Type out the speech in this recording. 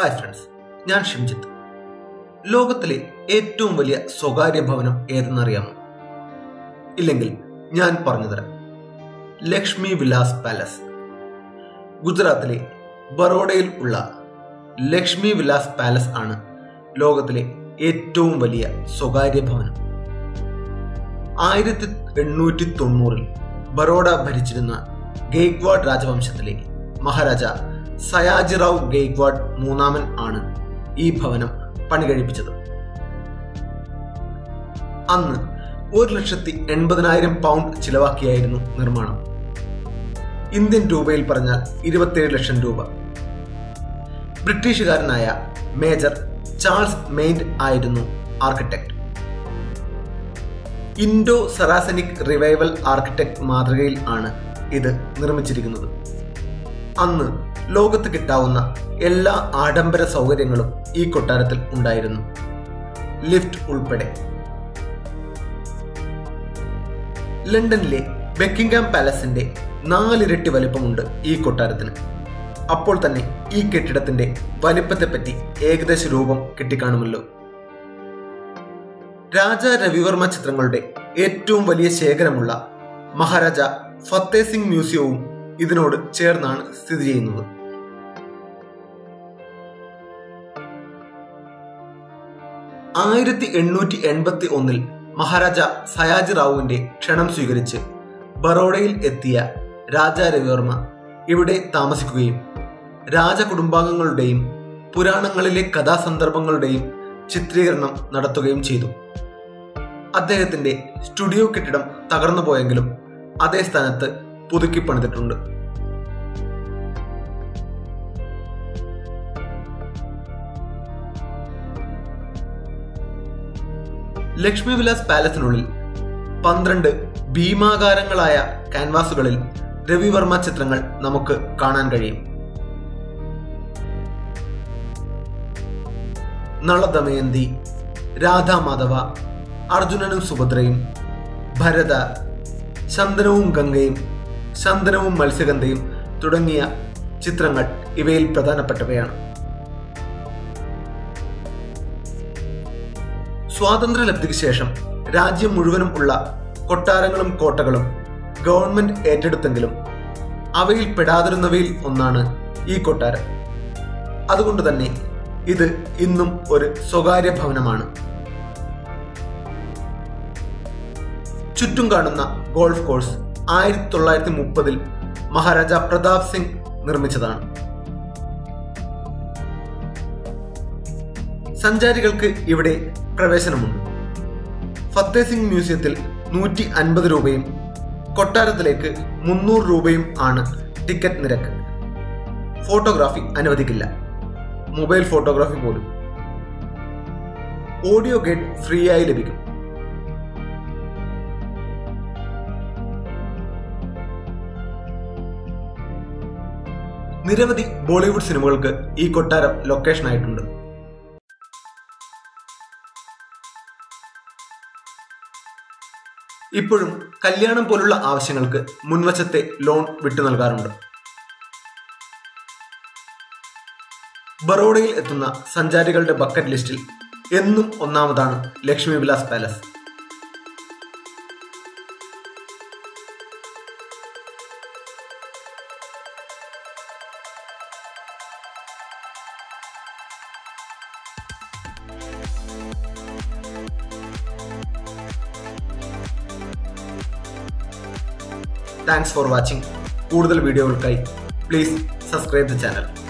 hi friends ഞാൻ ഷിംജിത്ത് ലോകത്തിലെ ഏറ്റവും വലിയ സ്വകാര്യ ഭവനം ഏതെന്നറിയാമോ ഇല്ലെങ്കിൽ ഞാൻ പറഞ്ഞുതരാം ലക്ഷ്മി വിലാസ് പാലസ് ഗുജറാത്തിലെ ബറോഡയിൽ ഉള്ള ലക്ഷ്മി വിലാസ് പാലസ് ആണ് ലോകത്തിലെ ഏറ്റവും വലിയ സ്വകാര്യ ഭവനം ആയിരത്തി എണ്ണൂറ്റി തൊണ്ണൂറിൽ ബറോഡ ഭരിച്ചിരുന്ന ഗെയ്ക്വാഡ് രാജവംശത്തിലെ മഹാരാജ സയാജിറാവ് ഗെയ്ക്വാഡ് മൂന്നാമൻ ആണ് ഈ ഭവനം പണി കഴിപ്പിച്ചത് അന്ന് ഒരു ലക്ഷത്തി എൺപതിനായിരം പൗണ്ട് ചിലവാക്കിയായിരുന്നു നിർമ്മാണം ഇന്ത്യൻ രൂപയിൽ പറഞ്ഞാൽ ഇരുപത്തിയേഴ് ലക്ഷം രൂപ ബ്രിട്ടീഷുകാരനായ മേജർ ചാൾസ് മെയിൻഡ് ആയിരുന്നു architect Indo Saracenic revival architect മാതൃകയിൽ ആണ് ഇത് നിർമ്മിച്ചിരിക്കുന്നത് അന്ന് ലോകത്ത് കിട്ടാവുന്ന എല്ലാ ആഡംബര സൗകര്യങ്ങളും ഈ കൊട്ടാരത്തിൽ ഉണ്ടായിരുന്നു ലിഫ്റ്റ് ഉൾപ്പെടെ ലണ്ടനിലെ ബെക്കിംഗാം പാലസിന്റെ നാലിരട്ടി വലിപ്പമുണ്ട് ഈ കൊട്ടാരത്തിന് അപ്പോൾ തന്നെ ഈ കെട്ടിടത്തിന്റെ വലിപ്പത്തെപ്പറ്റി ഏകദേശ രൂപം കിട്ടിക്കാണുമല്ലോ രാജ രവിവർമ്മ ചിത്രങ്ങളുടെ ഏറ്റവും വലിയ ശേഖരമുള്ള മഹാരാജ ഫത്തേ സിംഗ് മ്യൂസിയവും ഇതിനോട് ചേർന്നാണ് സ്ഥിതി ചെയ്യുന്നത് ആയിരത്തി എണ്ണൂറ്റി എൺപത്തി ഒന്നിൽ മഹാരാജ സയാജി റാവുവിന്റെ ക്ഷണം സ്വീകരിച്ച് ബറോഡയിൽ എത്തിയ രാജ രവിവർമ്മ ഇവിടെ താമസിക്കുകയും രാജകുടുംബാംഗങ്ങളുടെയും പുരാണങ്ങളിലെ കഥാസന്ദർഭങ്ങളുടെയും ചിത്രീകരണം നടത്തുകയും ചെയ്തു അദ്ദേഹത്തിന്റെ സ്റ്റുഡിയോ കെട്ടിടം തകർന്നു പോയെങ്കിലും അതേ സ്ഥാനത്ത് പുതുക്കി പണിതിട്ടുണ്ട് ലക്ഷ്മി വിലാസ് പാലസിനുള്ളിൽ പന്ത്രണ്ട് ഭീമാകാരങ്ങളായ കാൻവാസുകളിൽ രവിവർമ്മ ചിത്രങ്ങൾ നമുക്ക് കാണാൻ കഴിയും നളദമയന്തി രാധാമാധവ അർജുനനും സുഭദ്രയും ഭരത ചന്ദനവും ഗംഗയും ചന്ദനവും മത്സ്യഗന്ധയും തുടങ്ങിയ ചിത്രങ്ങൾ ഇവയിൽ പ്രധാനപ്പെട്ടവയാണ് സ്വാതന്ത്ര്യലബ്ധിക്ക് ശേഷം രാജ്യം മുഴുവനും ഉള്ള കൊട്ടാരങ്ങളും കോട്ടകളും ഗവൺമെന്റ് ഏറ്റെടുത്തെങ്കിലും അവയിൽ പെടാതിരുന്നവയിൽ ഒന്നാണ് ഈ കൊട്ടാരം അതുകൊണ്ട് തന്നെ ഇത് ഇന്നും ഒരു സ്വകാര്യ ഭവനമാണ് ചുറ്റും കാണുന്ന ഗോൾഫ് കോഴ്സ് ആയിരത്തി തൊള്ളായിരത്തി മുപ്പതിൽ മഹാരാജ പ്രതാപ് സിംഗ് നിർമ്മിച്ചതാണ് സഞ്ചാരികൾക്ക് ഇവിടെ പ്രവേശനമുണ്ട് ഫത്തേ സിംഗ് മ്യൂസിയത്തിൽ നൂറ്റി അൻപത് രൂപയും കൊട്ടാരത്തിലേക്ക് മുന്നൂറ് രൂപയും ആണ് ടിക്കറ്റ് നിരക്ക് ഫോട്ടോഗ്രാഫി അനുവദിക്കില്ല മൊബൈൽ ഫോട്ടോഗ്രാഫി പോലും ഓഡിയോ ഗൈഡ് ഫ്രീ ആയി ലഭിക്കും നിരവധി ബോളിവുഡ് സിനിമകൾക്ക് ഈ കൊട്ടാരം ലൊക്കേഷൻ ആയിട്ടുണ്ട് ഇപ്പോഴും കല്യാണം പോലുള്ള ആവശ്യങ്ങൾക്ക് മുൻവശത്തെ ലോൺ വിട്ടു നൽകാറുണ്ട് ബറോഡയിൽ എത്തുന്ന സഞ്ചാരികളുടെ ബക്കറ്റ് ലിസ്റ്റിൽ എന്നും ഒന്നാമതാണ് Lakshmi Vilas palace thanks for watching കൂടുതൽ വീഡിയോകൾക്കായി പ്ലീസ് സബ്സ്ക്രൈബ് ദ ചാനൽ